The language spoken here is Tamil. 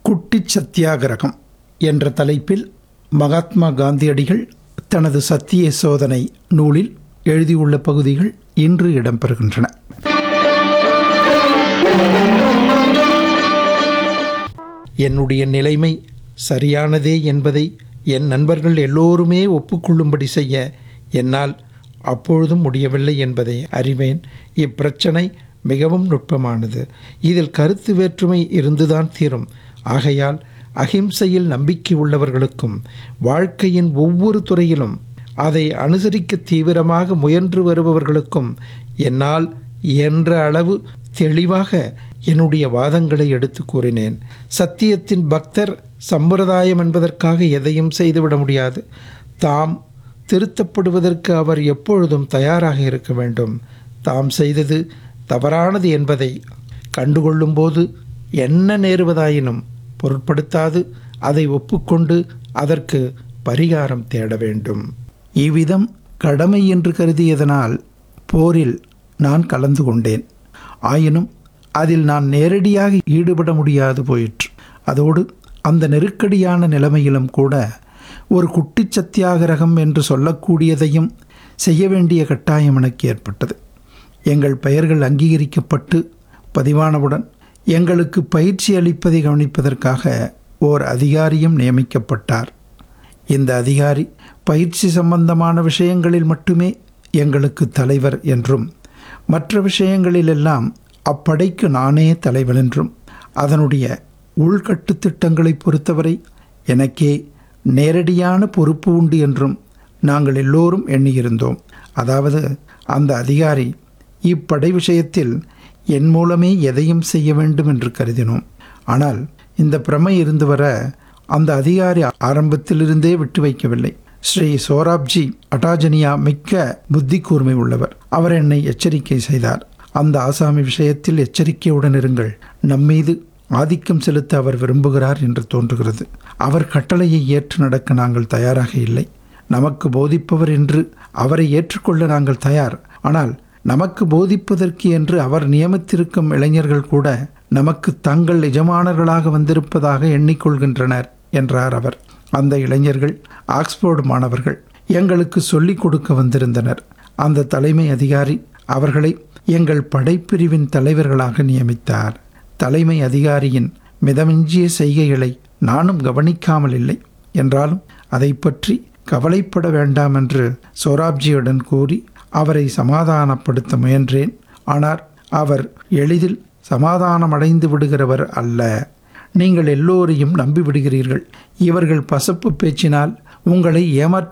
குட்டிச் சத்தியாகிரகம் என்ற தலைப்பில் மகாத்மா காந்தியடிகள் தனது சத்திய சோதனை நூலில் எழுதியுள்ள பகுதிகள் இன்று இடம்பெறுகின்றன என்னுடைய நிலைமை சரியானதே என்பதை என் நண்பர்கள் எல்லோருமே ஒப்புக்கொள்ளும்படி செய்ய என்னால் அப்பொழுதும் முடியவில்லை என்பதை அறிவேன் இப்பிரச்சனை மிகவும் நுட்பமானது இதில் கருத்து வேற்றுமை இருந்துதான் தீரும் ஆகையால் அகிம்சையில் நம்பிக்கை உள்ளவர்களுக்கும் வாழ்க்கையின் ஒவ்வொரு துறையிலும் அதை அனுசரிக்க தீவிரமாக முயன்று வருபவர்களுக்கும் என்னால் இயன்ற அளவு தெளிவாக என்னுடைய வாதங்களை எடுத்து கூறினேன் சத்தியத்தின் பக்தர் சம்பிரதாயம் என்பதற்காக எதையும் செய்துவிட முடியாது தாம் திருத்தப்படுவதற்கு அவர் எப்பொழுதும் தயாராக இருக்க வேண்டும் தாம் செய்தது தவறானது என்பதை கண்டுகொள்ளும்போது என்ன நேருவதாயினும் பொருட்படுத்தாது அதை ஒப்புக்கொண்டு அதற்கு பரிகாரம் தேட வேண்டும் இவ்விதம் கடமை என்று கருதியதனால் போரில் நான் கலந்து கொண்டேன் ஆயினும் அதில் நான் நேரடியாக ஈடுபட முடியாது போயிற்று அதோடு அந்த நெருக்கடியான நிலைமையிலும் கூட ஒரு குட்டி சத்தியாகிரகம் என்று சொல்லக்கூடியதையும் செய்ய வேண்டிய கட்டாயம் எனக்கு ஏற்பட்டது எங்கள் பெயர்கள் அங்கீகரிக்கப்பட்டு பதிவானவுடன் எங்களுக்கு பயிற்சி அளிப்பதை கவனிப்பதற்காக ஓர் அதிகாரியும் நியமிக்கப்பட்டார் இந்த அதிகாரி பயிற்சி சம்பந்தமான விஷயங்களில் மட்டுமே எங்களுக்கு தலைவர் என்றும் மற்ற விஷயங்களிலெல்லாம் அப்படைக்கு நானே தலைவர் என்றும் அதனுடைய உள்கட்டு திட்டங்களை பொறுத்தவரை எனக்கே நேரடியான பொறுப்பு உண்டு என்றும் நாங்கள் எல்லோரும் எண்ணியிருந்தோம் அதாவது அந்த அதிகாரி இப்படை விஷயத்தில் என் மூலமே எதையும் செய்ய வேண்டும் என்று கருதினோம் ஆனால் இந்த பிரமை இருந்து வர அந்த அதிகாரி ஆரம்பத்திலிருந்தே விட்டு வைக்கவில்லை ஸ்ரீ சோராப்ஜி அட்டாஜனியா மிக்க புத்தி கூர்மை உள்ளவர் அவர் என்னை எச்சரிக்கை செய்தார் அந்த ஆசாமி விஷயத்தில் எச்சரிக்கையுடன் இருங்கள் நம்மீது ஆதிக்கம் செலுத்த அவர் விரும்புகிறார் என்று தோன்றுகிறது அவர் கட்டளையை ஏற்று நடக்க நாங்கள் தயாராக இல்லை நமக்கு போதிப்பவர் என்று அவரை ஏற்றுக்கொள்ள நாங்கள் தயார் ஆனால் நமக்கு போதிப்பதற்கு என்று அவர் நியமித்திருக்கும் இளைஞர்கள் கூட நமக்கு தங்கள் எஜமானர்களாக வந்திருப்பதாக எண்ணிக்கொள்கின்றனர் என்றார் அவர் அந்த இளைஞர்கள் ஆக்ஸ்போர்டு மாணவர்கள் எங்களுக்கு சொல்லிக் கொடுக்க வந்திருந்தனர் அந்த தலைமை அதிகாரி அவர்களை எங்கள் படைப்பிரிவின் தலைவர்களாக நியமித்தார் தலைமை அதிகாரியின் மிதமிஞ்சிய செய்கைகளை நானும் கவனிக்காமல் இல்லை என்றாலும் அதை பற்றி கவலைப்பட வேண்டாம் என்று சோராப்ஜியுடன் கூறி அவரை சமாதானப்படுத்த முயன்றேன் ஆனால் அவர் எளிதில் சமாதானமடைந்து விடுகிறவர் அல்ல நீங்கள் எல்லோரையும் நம்பிவிடுகிறீர்கள் இவர்கள் பசப்பு பேச்சினால் உங்களை ஏமாற்ற